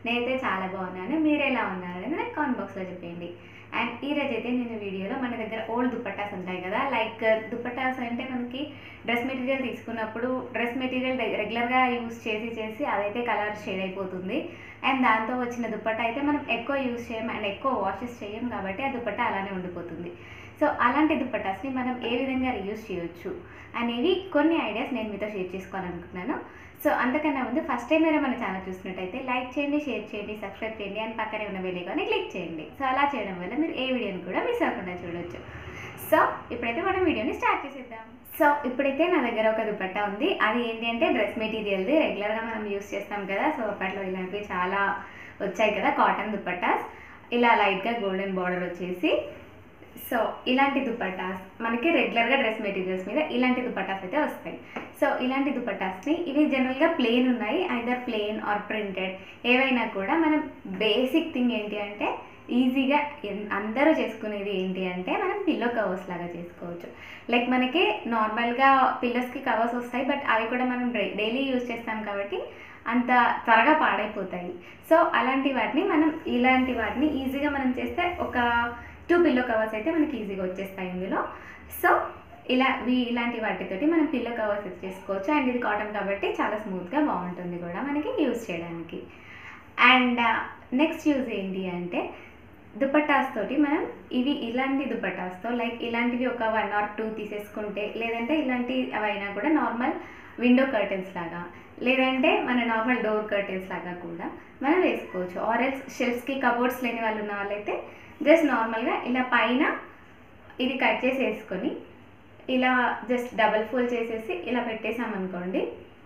నేనైతే చాలా బాగున్నాను మీరు ఎలా ఉన్నారు అనేది నాకు కామెంట్ బాక్స్లో చెప్పండి అండ్ ఈ రోజు అయితే నేను వీడియోలో మన దగ్గర ఓల్డ్ దుపట్టాస్ ఉంటాయి కదా లైక్ దుపట్టాస్ అంటే మనకి డ్రెస్ మెటీరియల్ తీసుకున్నప్పుడు డ్రెస్ మెటీరియల్ రెగ్యులర్గా యూస్ చేసి చేసి అదైతే కలర్ షేడ్ అయిపోతుంది అండ్ దాంతో వచ్చిన దుపట్టా అయితే మనం ఎక్కువ యూస్ చేయం అండ్ ఎక్కువ వాషెస్ చేయం కాబట్టి ఆ దుపట్టా అలానే ఉండిపోతుంది సో అలాంటి దుపట్టాస్ని మనం ఏ విధంగా రీయూస్ చేయొచ్చు అనేవి కొన్ని ఐడియాస్ నేను మీతో షేర్ చేసుకోవాలనుకుంటున్నాను సో అంతకన్నా ముందు ఫస్ట్ టైం మీరు మన ఛానల్ చూసినట్టయితే లైక్ చేయండి షేర్ చేయండి సబ్స్క్రైబ్ చేయండి అండ్ పక్కనే ఉన్న బెల్ ఐకాన్ని క్లిక్ చేయండి సో అలా చేయడం వల్ల మీరు ఏ వీడియోని కూడా మిస్ అవ్వకుండా చూడొచ్చు సో ఇప్పుడైతే మనం వీడియోని స్టార్ట్ చేసేద్దాం సో ఇప్పుడైతే నా దగ్గర ఒక దుపట్టా ఉంది అది ఏంటి అంటే డ్రెస్ మెటీరియల్ది రెగ్యులర్గా మనం యూస్ చేస్తాం కదా సో అప్పట్లో ఇలాంటివి చాలా వచ్చాయి కదా కాటన్ దుపట్టాస్ ఇలా లైట్గా గోల్డెన్ బార్డర్ వచ్చేసి సో ఇలాంటి దుపట్టాస్ మనకి రెగ్యులర్గా డ్రెస్ మెటీరియల్స్ మీద ఇలాంటి దుపట్టాస్ అయితే వస్తాయి సో ఇలాంటి దుపట్టాస్ని ఇవి జనరల్గా ప్లెయిన్ ఉన్నాయి ఐదర్ ప్లెయిన్ ఆర్ ప్రింటెడ్ ఏవైనా కూడా మనం బేసిక్ థింగ్ ఏంటి అంటే ఈజీగా ఎన్- అందరూ చేసుకునేది ఏంటి అంటే మనం పిల్లో కవర్స్ లాగా చేసుకోవచ్చు లైక్ మనకి నార్మల్గా పిల్లర్స్కి కవర్స్ వస్తాయి బట్ అవి కూడా మనం డైలీ యూజ్ చేస్తాం కాబట్టి అంత త్వరగా పాడైపోతాయి సో అలాంటి వాటిని మనం ఇలాంటి వాటిని ఈజీగా మనం చేస్తే ఒక టూ పిల్లో కవర్స్ అయితే మనకి ఈజీగా వచ్చేస్తాయి ఇందులో సో ఇలా వీ- ఇలాంటి వాటితోటి మనం పిల్లో కవర్స్ చేసుకోవచ్చు అండ్ ఇది కాటన్ కాబట్టి చాలా స్మూత్గా బాగుంటుంది కూడా మనకి యూజ్ చేయడానికి అండ్ నెక్స్ట్ యూజ్ ఏంటి అంటే దుపట్టాస్ తోటి మనం ఇవి ఇలాంటి దుపట్టాస్తో లైక్ ఇలాంటివి ఒక వన్ ఆర్ టూ తీసేసుకుంటే లేదంటే ఇలాంటి అవైనా కూడా నార్మల్ విండో కర్టెన్స్ లాగా లేదంటే మన నార్మల్ డోర్ కర్టెన్స్ లాగా కూడా మనం వేసుకోవచ్చు ఆరెల్స్ షెల్ఫ్స్కి కబోర్డ్స్ లేని వాళ్ళు ఉన్న వాళ్ళైతే జస్ట్ నార్మల్గా ఇలా పైన ఇది కట్ చేసి వేసుకొని ఇలా జస్ట్ డబల్ ఫోల్డ్ చేసేసి ఇలా పెట్టేసామనుకోండి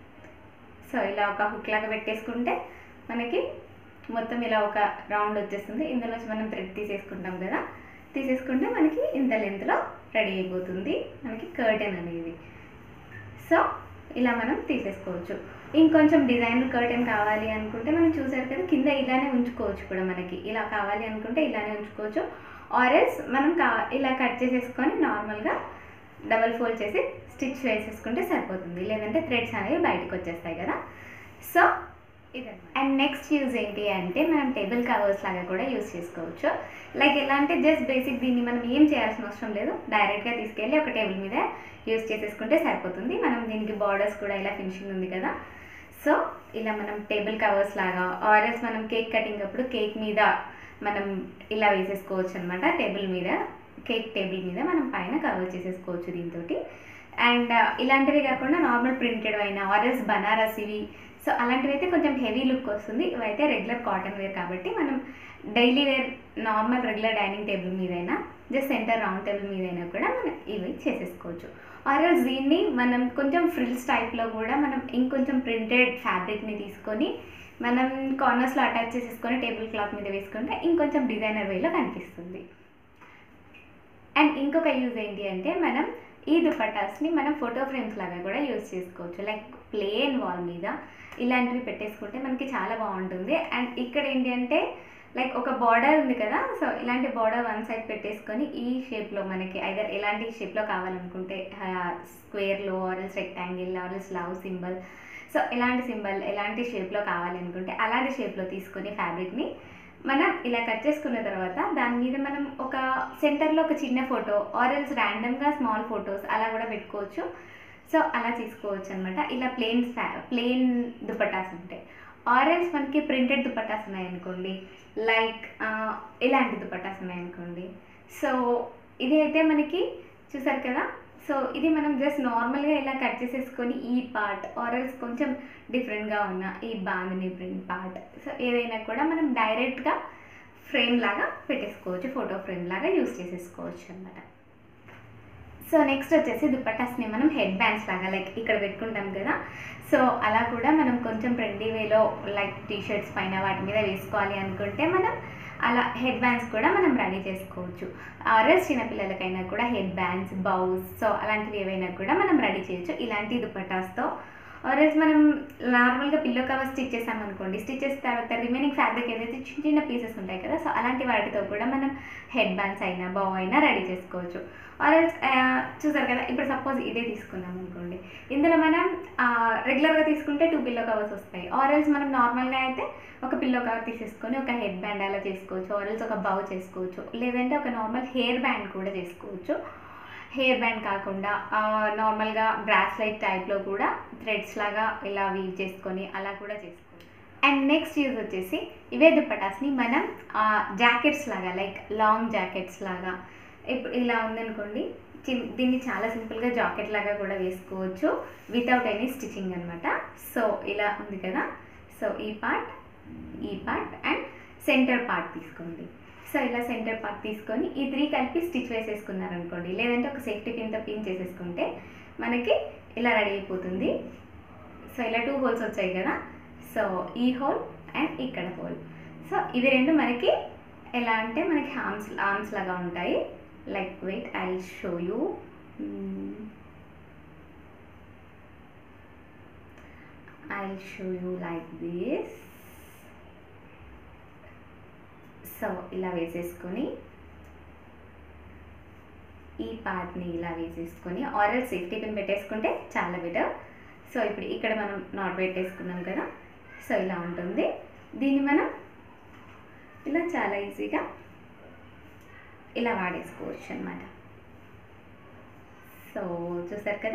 సో ఇలా ఒక హుక్ లాగా పెట్టేసుకుంటే మనకి మొత్తం ఇలా ఒక రౌండ్ వచ్చేస్తుంది ఇందులో నుంచి మనం థ్రెడ్ తీసేసుకుంటాం కదా తీసేసుకుంటే మనకి ఇంత లెంత్లో రెడీ అయిపోతుంది మనకి కర్టెన్ అనేది సో ఇలా మనం తీసేసుకోవచ్చు ఇంకొంచెం డిజైన్ కర్టెన్ కావాలి అనుకుంటే మనం చూసారు కదా కింద ఇలానే ఉంచుకోవచ్చు కూడా మనకి ఇలా కావాలి అనుకుంటే ఇలానే ఉంచుకోవచ్చు ఆరెల్స్ మనం కా ఇలా కట్ చేసేసుకొని నార్మల్గా డబల్ ఫోల్డ్ చేసి స్టిచ్ వేసేసుకుంటే సరిపోతుంది లేదంటే థ్రెడ్స్ అనేవి బయటకు వచ్చేస్తాయి కదా సో ఇదన్నమాట అండ్ నెక్స్ట్ యూజ్ ఏంటి అంటే మనం టేబుల్ కవర్స్ లాగా కూడా యూజ్ చేసుకోవచ్చు లైక్ ఎలా అంటే జస్ట్ బేసిక్ దీన్ని మనం ఏం చేయాల్సిన అవసరం లేదు డైరెక్ట్గా తీసుకెళ్ళి ఒక టేబుల్ మీద యూజ్ చేసేసుకుంటే సరిపోతుంది మనం దీనికి బార్డర్స్ కూడా ఇలా ఫినిషింగ్ ఉంది కదా సో ఇలా మనం టేబుల్ కవర్స్ లాగా ఆర్ఎల్స్ మనం కేక్ కటింగ్ అప్పుడు కేక్ మీద మనం ఇలా వేసేసుకోవచ్చు అనమాట టేబుల్ మీద కేక్ టేబుల్ మీద మనం పైన కవర్ చేసేసుకోవచ్చు దీంతో అండ్ ఇలాంటివి కాకుండా నార్మల్ ప్రింటెడ్ అయినా ఆర్ఎల్స్ బనారస్ ఇవి సో అలాంటివి అయితే కొంచెం హెవీ లుక్ వస్తుంది ఇవైతే రెగ్యులర్ కాటన్ వేర్ కాబట్టి మనం daily wear normal regular dining table మీదైనా జస్ట్ సెంటర్ రౌండ్ టేబుల్ మీదైనా కూడా మనం ఇవి చేసేసుకోవచ్చు ఆర్ఎల్స్ దీన్ని మనం కొంచెం ఫ్రిల్స్ టైప్లో కూడా మనం ఇంకొంచెం ప్రింటెడ్ ఫ్యాబ్రిక్ని తీసుకొని మనం కార్నర్స్లో అటాచ్ చేసేసుకొని టేబుల్ క్లాత్ మీద వేసుకుంటే ఇంకొంచెం డిజైనర్ వేలో కనిపిస్తుంది అండ్ ఇంకొక యూజ్ ఏంటి అంటే మనం ఈ దుపట్టాస్ని మనం ఫోటో ఫ్రేమ్స్ లాగా కూడా యూజ్ చేసుకోవచ్చు లైక్ ప్లేన్ వాల్ మీద ఇలాంటివి పెట్టేసుకుంటే మనకి చాలా బాగుంటుంది అండ్ ఇక్కడ ఏంటి అంటే లైక్ ఒక బార్డర్ ఉంది కదా సో ఇలాంటి బార్డర్ వన్ సైడ్ పెట్టేసుకొని ఈ షేప్లో మనకి ఐదర్ ఎలాంటి షేప్లో కావాలనుకుంటే స్క్వేర్లో or else rectangle or else love symbol so ఎలాంటి సింబల్ ఎలాంటి షేప్లో కావాలి అనుకుంటే అలాంటి షేప్లో తీసుకొని ఫ్యాబ్రిక్ని మనం ఇలా కట్ చేసుకున్న తర్వాత దాని మీద మనం ఒక సెంటర్లో ఒక చిన్న ఫోటో ఆరెల్స్ ర్యాండమ్గా స్మాల్ ఫొటోస్ అలా కూడా పెట్టుకోవచ్చు సో అలా తీసుకోవచ్చు అనమాట ఇలా ప్లెయిన్ ప్లెయిన్ దుపట్టాస్ ఉంటాయి ఆరెల్స్ మనకి ప్రింటెడ్ దుపట్టాస్ ఉన్నాయనుకోండి లైక్ ఇలాంటి దుపట్టాస్ ఉన్నాయనుకోండి సో ఇది అయితే మనకి చూసారు కదా సో ఇది మనం జస్ట్ నార్మల్గా ఇలా కట్ చేసేసుకొని ఈ పార్ట్ ఆరెల్స్ కొంచెం డిఫరెంట్గా ఉన్న ఈ బాందిని ప్రింట్ పార్ట్ సో ఏదైనా కూడా మనం డైరెక్ట్గా ఫ్రేమ్ లాగా పెట్టేసుకోవచ్చు ఫోటో ఫ్రేమ్ లాగా యూస్ చేసేసుకోవచ్చు అనమాట సో నెక్స్ట్ వచ్చేసి దుపట్టాస్ని మనం హెడ్ బ్యాండ్స్ లాగా లైక్ ఇక్కడ పెట్టుకుంటాం కదా సో అలా కూడా మనం కొంచెం ట్రెండీ వేలో లైక్ టీ షర్ట్స్ పైన వాటి మీద వేసుకోవాలి అనుకుంటే మనం అలా హెడ్ బ్యాండ్స్ కూడా మనం రెడీ చేసుకోవచ్చు ఆర్ఎస్ చిన్నపిల్లలకైనా కూడా హెడ్ బ్యాండ్స్ బౌస్ సో అలాంటివి ఏవైనా కూడా మనం రెడీ చేయొచ్చు ఇలాంటి దుపట్టాస్తో ఆర్ఎస్ మనం నార్మల్గా పిల్లో కవర్ స్టిచ్ చేసామనుకోండి స్టిచ్ చేసిన తర్వాత రిమైనింగ్ ఫ్యాబ్రిక్ ఏదైతే చిన్న చిన్న పీసెస్ ఉంటాయి కదా సో అలాంటి వాటితో కూడా మనం హెడ్ బ్యాండ్స్ అయినా బౌ అయినా రెడీ చేసుకోవచ్చు ఆర్ఎల్స్ చూసారు కదా ఇప్పుడు సపోజ్ ఇదే తీసుకున్నాం అనుకోండి ఇందులో మనం రెగ్యులర్గా తీసుకుంటే టూ పిల్లో కవర్స్ వస్తాయి ఆరెల్స్ మనం నార్మల్గా అయితే ఒక పిల్లో కవర్ తీసేసుకొని ఒక హెడ్ బ్యాండ్ అలా చేసుకోవచ్చు ఆరెల్స్ ఒక బౌ చేసుకోవచ్చు లేదంటే ఒక నార్మల్ హెయిర్ బ్యాండ్ కూడా చేసుకోవచ్చు హెయిర్ బ్యాండ్ కాకుండా నార్మల్గా బ్రాస్లైట్ టైప్లో కూడా థ్రెడ్స్ లాగా ఇలా వీవ్ చేసుకొని అలా కూడా చేసుకోవచ్చు అండ్ నెక్స్ట్ యూజ్ వచ్చేసి ఇవే దుప్పటాస్ని మనం జాకెట్స్ లాగా లైక్ లాంగ్ జాకెట్స్ లాగా ఇప్పుడు ఇలా ఉందనుకోండి చిన్ దీన్ని చాలా సింపుల్గా జాకెట్ లాగా కూడా వేసుకోవచ్చు వితౌట్ ఎనీ స్టిచ్చింగ్ అనమాట సో ఇలా ఉంది కదా సో ఈ పార్ట్ ఈ పార్ట్ అండ్ సెంటర్ పార్ట్ తీసుకోండి సో ఇలా సెంటర్ పార్ట్ తీసుకొని ఈ త్రీ కలిపి స్టిచ్ వేసేసుకున్నారనుకోండి లేదంటే ఒక సేఫ్టీ పిన్తో పిన్ చేసేసుకుంటే మనకి ఇలా రెడీ అయిపోతుంది సో ఇలా టూ హోల్స్ వచ్చాయి కదా సో ఈ హోల్ అండ్ ఇక్కడ హోల్ సో ఇవి రెండు మనకి ఎలా అంటే మనకి హార్మ్స్ ఆర్మ్స్ లాగా ఉంటాయి like wait I show you I show you like this so ఇలా వేసేసుకొని ఈ పార్ట్ని ఇలా వేసేసుకొని ఆరల్ సేఫ్టీ పిన్ పెట్టేసుకుంటే చాలా బెటర్ సో ఇప్పుడు ఇక్కడ మనం నాట్ పెట్టేసుకున్నాం కదా సో ఇలా ఉంటుంది దీన్ని మనం ఇలా చాలా ఈజీగా ఇలా వాడేసుకోవచ్చు అనమాట సో చూసారు కదా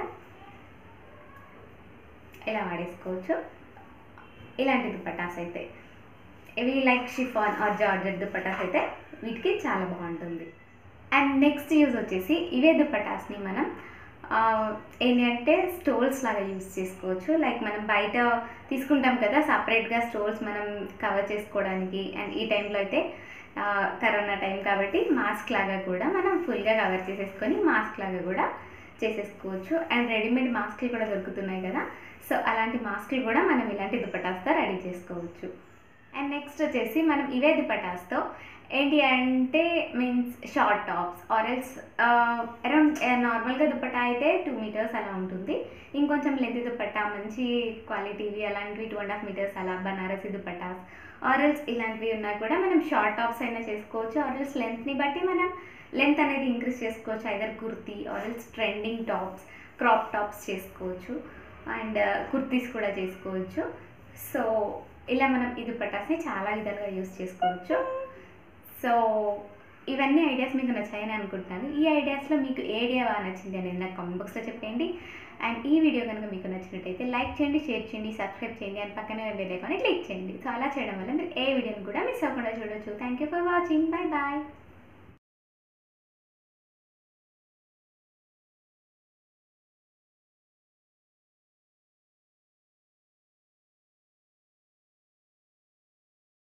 ఇలా వాడేసుకోవచ్చు ఇలాంటి దుపటాస్ అయితే ఇవి like chiffon or georgette dupattas అయితే వీటికి చాలా బాగుంటుంది అండ్ నెక్స్ట్ యూజ్ వచ్చేసి ఇవే దుపటాస్ని మనం ఏంటి అంటే స్టోల్స్ లాగా యూజ్ చేసుకోవచ్చు లైక్ మనం బయట తీసుకుంటాం కదా సపరేట్గా స్టోల్స్ మనం కవర్ చేసుకోవడానికి అండ్ ఈ టైంలో అయితే కరోనా టైం కాబట్టి మాస్క్ లాగా కూడా మనం ఫుల్గా కవర్ చేసేసుకొని మాస్క్ లాగా కూడా చేసేసుకోవచ్చు అండ్ రెడీమేడ్ మాస్క్లు కూడా దొరుకుతున్నాయి కదా సో అలాంటి మాస్క్లు కూడా మనం ఇలాంటి దుపటాస్తో రెడీ చేసుకోవచ్చు అండ్ నెక్స్ట్ వచ్చేసి మనం ఇవే దుపటాస్తో ఏంటి అంటే means short tops or else around నార్మల్గా దుపట్టా అయితే టూ మీటర్స్ అలా ఉంటుంది ఇంకొంచెం లెంత్ దుపట్టా మంచి క్వాలిటీవి అలాంటివి టూ అండ్ హాఫ్ మీటర్స్ అలా బనారసి దుపట్టాస్ ఆరెల్స్ ఇలాంటివి ఉన్నా కూడా మనం షార్ట్ టాప్స్ అయినా చేసుకోవచ్చు ఆరెల్స్ లెంత్ని బట్టి మనం లెంత్ అనేది ఇంక్రీజ్ చేసుకోవచ్చు either kurti or else trending tops crop tops చేసుకోవచ్చు అండ్ కుర్తీస్ కూడా చేసుకోవచ్చు సో ఇలా మనం ఈ దుపట్టాస్ని చాలా విధాలుగా యూస్ చేసుకోవచ్చు సో ఇవన్నీ ఐడియాస్ మీకు నచ్చాయని అనుకుంటున్నాను ఈ ఐడియాస్లో మీకు ఏ ఐడియా బాగా నచ్చింది అనేది నాకు కామెంట్ బాక్స్లో చెప్పండి అండ్ ఈ వీడియో కనుక మీకు నచ్చినట్టయితే లైక్ చేయండి షేర్ చేయండి సబ్స్క్రైబ్ చేయండి అండ్ పక్కనే బెల్ ఐకాన్ని క్లిక్ చేయండి సో అలా చేయడం వల్ల మీరు ఏ వీడియోని కూడా మిస్ అవ్వకుండా చూడొచ్చు thank you for watching bye bye